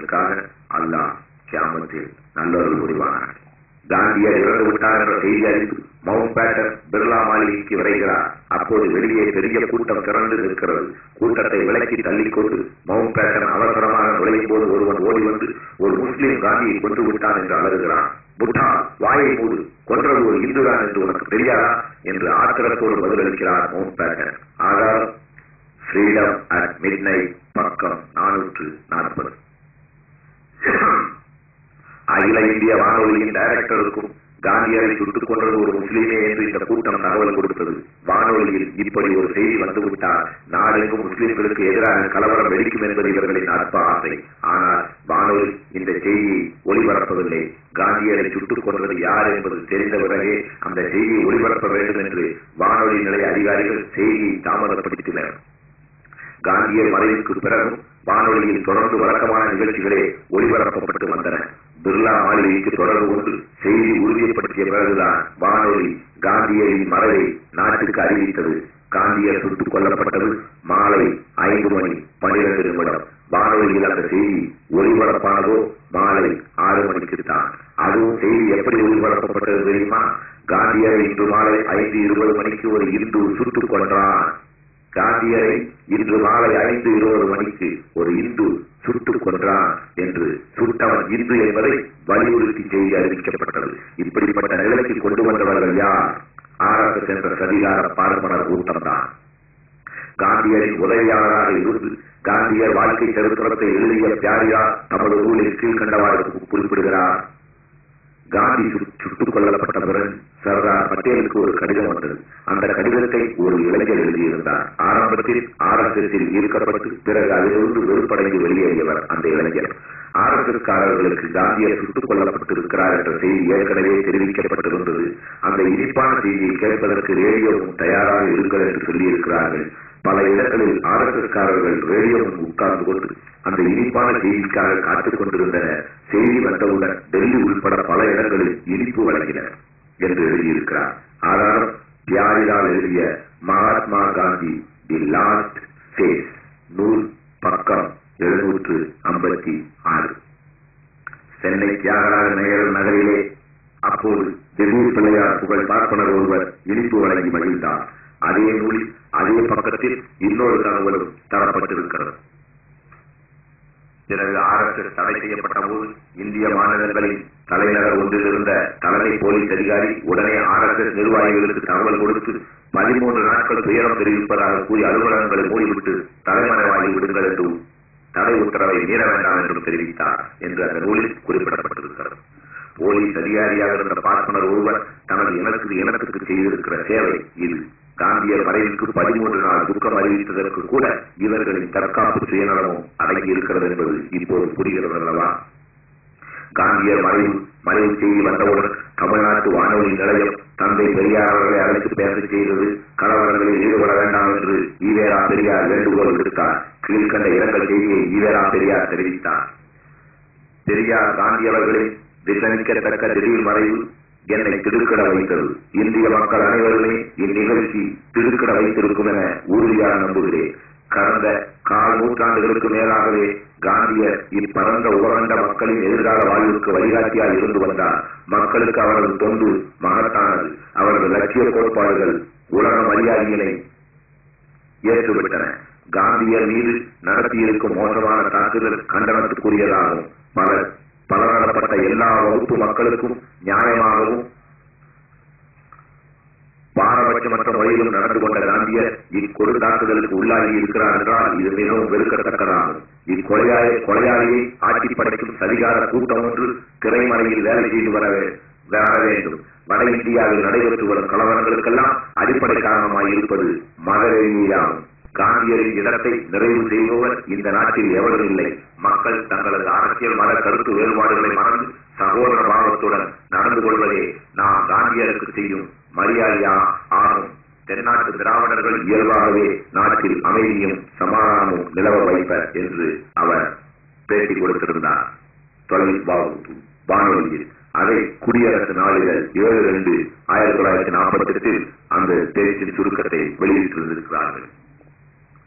என்பதற்காக அல்லாஹ் கியாமத்தில் நல்லொரு புரிவானார் காந்தியர் இறந்து விட்டார் என்ற செய்தி அறிந்து மவுண்ட் பேட்டன் பிர்லா மாளிகைக்கு விரைகிறார் அப்போது வெளியே பெரிய கூட்டம் திரண்டு நிற்கிறது கூட்டத்தை விலக்கி தள்ளிக்கொண்டு மவுண்ட் பேட்டன் அவசரமாக நுழையும் போது ஒருவன் ஓடி வந்து ஒரு முஸ்லீம் காந்தியை கொன்று விட்டான் என்று அலறுகிறான் முட்டா வாயை மூடு கொன்றது ஒரு இந்துதான் என்று உனக்கு தெரியாதா என்று ஆத்திரத்தோடு பதிலளிக்கிறார் மவுண்ட் பேட்டன் ஆதாரம் ஃப்ரீடம் அட் மிட் பக்கம் நானூற்று நாற்பது அகில இந்திய வானொலியின் டைரக்டருக்கும் காந்தியரை சுட்டுக் கொன்றது ஒரு முஸ்லீமே என்று இந்த கூட்டம் தகவல் கொடுத்தது வானொலியில் இப்படி ஒரு செய்தி வந்துவிட்டால் நாடெங்கும் முஸ்லிம்களுக்கு எதிராக கலவரம் வெடிக்கும் என்பது இவர்களின் அற்ப ஆசை ஆனால் வானொலி இந்த செய்தியை ஒளிபரப்பவில்லை காந்தியரை சுட்டுக் கொன்றது யார் என்பது தெரிந்த பிறகே அந்த செய்தியை ஒளிபரப்ப வேண்டும் என்று வானொலி நிலைய அதிகாரிகள் செய்தியை தாமதப்படுத்தினர் காந்தியர் மறைவுக்கு பிறகும் வானொலியில் தொடர்ந்து வழக்கமான நிகழ்ச்சிகளே ஒளிபரப்பப்பட்டு வந்தன பிர்லா மாளிகைக்கு தொடர்பு கொண்டு செய்தி உறுதிப்படுத்திய பிறகுதான் வானொலி காந்தியரின் மறைவை நாட்டுக்கு அறிவித்தது காந்தியர் சுட்டுக் கொல்லப்பட்டது மாலை ஐந்து மணி பனிரெண்டு நிமிடம் வானொலியில் அந்த செய்தி ஒளிபரப்பானதோ மாலை ஆறு மணிக்கு தான் அதுவும் செய்தி எப்படி ஒளிபரப்பப்பட்டது தெரியுமா காந்தியரை இன்று மாலை ஐந்து இருபது மணிக்கு ஒரு இந்து சுட்டுக் கொன்றான் காந்தியரை இன்று மாலை ஐந்து இருபது மணிக்கு ஒரு இந்து சுட்டுக் கொன்றான் என்று சுட்டவன் இந்து என்பதை வலியுறுத்தி செய்தி அறிவிக்கப்பட்டது இப்படிப்பட்ட நிலைக்கு கொண்டு வந்தவர்கள் யார் ஆர்எஸ்எஸ் என்ற சதிகார பார்ப்பனர் கூட்டம்தான் காந்தியரின் உதவியாளராக இருந்து காந்தியர் வாழ்க்கை சரித்திரத்தை எழுதிய பியாரியார் தமது நூலில் கீழ்கண்டவாறு குறிப்பிடுகிறார் காந்தி சுட்டுக் கொல்லப்பட்ட பிறகு சர்தார் பட்டேலுக்கு ஒரு கடிதம் வந்தது அந்த கடிதத்தை ஒரு இளைஞர் எழுதியிருந்தார் ஆரம்பத்தில் ஆரம்பத்தில் ஈர்க்கப்பட்டு பிறகு அதிலிருந்து வெறுப்படைந்து வெளியேறியவர் அந்த இளைஞர் ஆரம்பத்திற்காரர்களுக்கு காந்தியர் சுட்டுக் கொல்லப்பட்டிருக்கிறார் என்ற செய்தி ஏற்கனவே தெரிவிக்கப்பட்டிருந்தது அந்த இனிப்பான செய்தியை கேட்பதற்கு ரேடியோவும் தயாராக இருங்கள் என்று சொல்லியிருக்கிறார்கள் பல இடங்களில் ஆர்எஸ்எஸ்காரர்கள் ரேடியோவும் உட்கார்ந்து கொண்டு அந்த இனிப்பான செய்திக்காக காத்துக் கொண்டிருந்தனர் செய்தி வந்தவுடன் டெல்லி உட்பட பல இடங்களில் இனிப்பு வழங்கினர் என்று எழுதியிருக்கிறார் ஆதாரம் பியாரிலால் எழுதிய Mahatma Gandhi the last phase நூல் பக்கம் எழுநூற்று ஐம்பத்தி ஆறு சென்னை தியாகராஜ நகர் நகரிலே அப்போது திடீர் பிள்ளையார் புகழ் பார்ப்பனர் ஒருவர் இனிப்பு வழங்கி மகிழ்ந்தார் அதே நூலில் அதே பக்கத்தில் இன்னொரு தகவலும் தரப்பட்டிருக்கிறது பிறகு ஆர்எஸ்எஸ் தடை செய்யப்பட்ட போது இந்திய மாநிலங்களின் தலைநகர் ஒன்றில் இருந்த தலைமை போலீஸ் அதிகாரி உடனே ஆர்எஸ்எஸ் நிர்வாகிகளுக்கு தகவல் கொடுத்து பதிமூன்று நாட்கள் துயரம் தெரிவிப்பதாக கூறி அலுவலகங்களை மூடிவிட்டு தலைமறைவாகி விடுங்கள் என்றும் தடை உத்தரவை மீற வேண்டாம் என்றும் தெரிவித்தார் என்று அந்த நூலில் குறிப்பிடப்பட்டிருக்கிறது போலீஸ் அதிகாரியாக இருந்த பார்ப்பனர் ஒருவர் தனது இனத்துக்கு இனத்துக்கு செய்திருக்கிற சேவை இது காந்தியர் மறைவுக்கு பதிமூன்று நாள் துக்கம் அறிவித்ததற்கு கூட இவர்களின் தற்காப்பு சுயநலமும் அடங்கி இருக்கிறது என்பது இப்போது புரிகிறது அல்லவா காந்தியர் மறைவு மறைவு செய்தி வந்தவுடன் தமிழ்நாட்டு வானொலி நிலையம் தந்தை பெரியார் அவர்களை அழைத்து பேச செய்தது கலவரங்களில் ஈடுபட வேண்டாம் என்று ஈவேரா பெரியார் வேண்டுகோள் விடுத்தார் கீழ்கண்ட இரங்கல் செய்தியை ஈவேரா பெரியார் தெரிவித்தார் பெரியார் காந்தி அவர்களின் திட்டமிக்கத்தக்க திடீர் மறைவு என்னை திடுக்கிட வைத்தது இந்திய மக்கள் அனைவருமே இந்நிகழ்ச்சி திடுக்கிட வைத்திருக்கும் என உறுதியாக நம்புகிறேன் கடந்த கால் நூற்றாண்டுகளுக்கு மேலாகவே காந்தியர் இப்பரந்த உபகண்ட மக்களின் எதிர்கால வாழ்வுக்கு வழிகாட்டியாக இருந்து வந்தார் மக்களுக்கு அவரது தொண்டு மகத்தானது அவரது லட்சிய கோட்பாடுகள் உலக மரியாதையினை ஏற்றுவிட்டன காந்தியர் மீது நடத்தியிருக்கும் மோசமான தாக்குதல் கண்டனத்துக்குரியதாகும் பலர் பலதரப்பட்ட எல்லா வகுப்பு மக்களுக்கும் நியாயமாகவும் பாரபட்சமற்ற முறையிலும் நடந்து கொண்ட காந்தியர் இக்கொடு தாக்குதலுக்கு உள்ளாகி இருக்கிறார் என்றால் இது மிகவும் வெறுக்கத்தக்கதாகும் இக்கொலையாளி கொலையாளியை ஆட்சி படைக்கும் சதிகார கூட்டம் ஒன்று திரைமறையில் வேலை செய்து வர வர வேண்டும் வட இந்தியாவில் நடைபெற்று வரும் கலவரங்களுக்கெல்லாம் அடிப்படை காரணமாய் இருப்பது மத ரீதியாகும் காந்தியரின் இடத்தை நிறைவு செய்பவர் இந்த நாட்டில் எவரும் இல்லை மக்கள் தங்களது அரசியல் மத கருத்து வேறுபாடுகளை மறந்து சகோதர பாவத்துடன் நடந்து கொள்வதே நாம் காந்தியருக்கு செய்யும் மரியாதையா ஆகும் தென்னாட்டு திராவிடர்கள் இயல்பாகவே நாட்டில் அமைதியும் சமாதானமும் நிலவ வைப்பர் என்று அவர் பேட்டி கொடுத்திருந்தார் தொழில் பாபு வானொலியில் அதை குடியரசு நாளிதழ் ஏழு ரெண்டு ஆயிரத்தி தொள்ளாயிரத்தி நாற்பத்தி எட்டில் அந்த பேச்சின் சுருக்கத்தை வெளியிட்டிருந்திருக்கிறார்கள்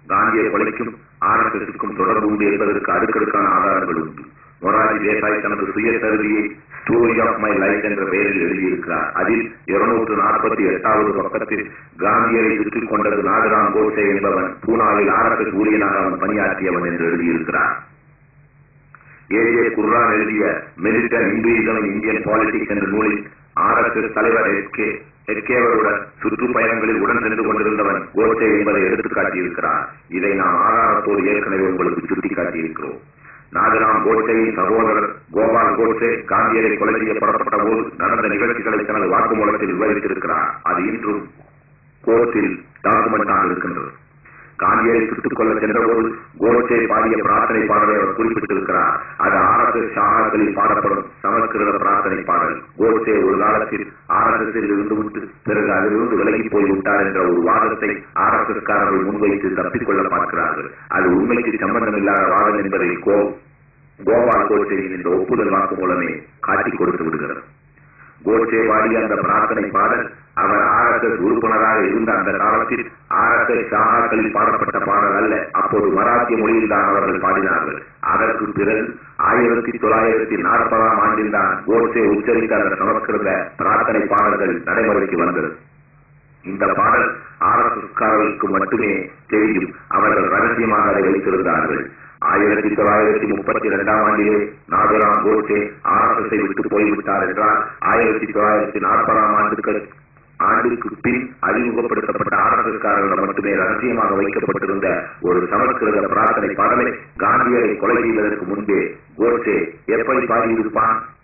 காந்திய கொலைக்கும் ஆர் எஸ் எஸ்க்கும் தொடர்பு உண்டு என்பதற்கு அடுக்கடுக்கான ஆதாரங்கள் உண்டு மொராஜி தேசாய் தனது சுயசரிதியை ஸ்டோரி ஆஃப் மை லைஃப் என்ற பெயரில் எழுதியிருக்கிறார் அதில் இருநூற்று நாற்பத்தி எட்டாவது பக்கத்தில் காந்தியரை சுற்றிக் கொண்டது நாகராம் கோட்சே என்பவன் பூனாவில் ஆர் எஸ் எஸ் ஊழியனாக அவன் பணியாற்றியவன் என்று எழுதியிருக்கிறார் ஏ ஜே குர்ரான் எழுதிய மிலிட்டன் இந்துயிசம் இந்தியன் பாலிடிக்ஸ் என்ற நூலில் ஆர் எஸ் எஸ் தலைவர் எஸ் கே எஸ்கேவருடன் சுற்றுப்பயணங்களில் உடன் சென்று கொண்டிருந்தவன் கோட்சே என்பதை எடுத்துக் காட்டியிருக்கிறார் இதை நாம் ஆதாரத்தோடு ஏற்கனவே உங்களுக்கு சுட்டிக்காட்டியிருக்கிறோம் நாகராம் கோட்சேயின் சகோதரர் கோபால் கோட்சே காந்தியரை கொலை செய்யப்படப்பட்ட போது நடந்த நிகழ்ச்சிகளை தனது வாக்குமூலத்தில் விவரித்திருக்கிறார் அது இன்றும் கோர்ட்டில் டாக்குமெண்டாக இருக்கின்றது காந்தியரை சுட்டுக் கொள்ள சென்றபோது கோட்சே பாடிய பிரார்த்தனை பாடலை அவர் குறிப்பிட்டிருக்கிறார் அது ஆர் எஸ் எஸ் ஷாகளில் பாடப்படும் சமஸ்கிருத பிரார்த்தனை பாடல் கோட்சே ஒரு காலத்தில் ஆர் எஸ் எஸ் இருந்து விட்டு பிறகு அதிலிருந்து விலகி போய் விட்டார் என்ற ஒரு வாதத்தை ஆர் எஸ் எஸ் காரர்கள் முன்வைத்து தப்பிக்கொள்ள பார்க்கிறார்கள் அது உண்மைக்கு சம்பந்தம் இல்லாத வாதம் என்பதை கோ கோபால் கோட்சேயின் இந்த ஒப்புதல் வாக்கு மூலமே காட்டிக் கொடுத்து விடுகிறது கோட்சே பாடிய அந்த பிரார்த்தனை பாடல் அவர் ஆர் எஸ் எஸ் உறுப்பினராக இருந்த அந்த காலத்தில் ஆர் எஸ் எஸ் ஷாகாக்களில் பாடப்பட்ட பாடல் அல்ல அப்போது மராத்திய மொழியில் தான் அவர்கள் பாடினார்கள் அதற்கு பிறகு ஆயிரத்தி தொள்ளாயிரத்தி நாற்பதாம் ஆண்டில் தான் கோட்சே உச்சரித்த அந்த சமஸ்கிருத பிரார்த்தனை பாடல்கள் நடைமுறைக்கு வந்தது இந்த பாடல் ஆர் எஸ் எஸ்காரர்களுக்கு மட்டுமே தெரியும் அவர்கள் ரகசியமாக அதை வைத்திருந்தார்கள் ஆயிரத்தி தொள்ளாயிரத்தி முப்பத்தி இரண்டாம் ஆண்டிலே Nathuram Godse R S S விட்டு போய்விட்டார் என்றால் ஆயிரத்தி தொள்ளாயிரத்தி நாற்பதாம் ஆண்டுக்கு ஆண்டுக்கு பின் அறிமுகப்படுத்தப்பட்ட ஆர் எஸ் எஸ்காரர்களிடம் மட்டுமே ரகசியமாக வைக்கப்பட்டிருந்த ஒரு சமஸ்கிருத பிரார்த்தனை பாடலை காந்தியரை கொலை செய்வதற்கு முன்பே கோட்சே எப்படி பாடியிருப்பான்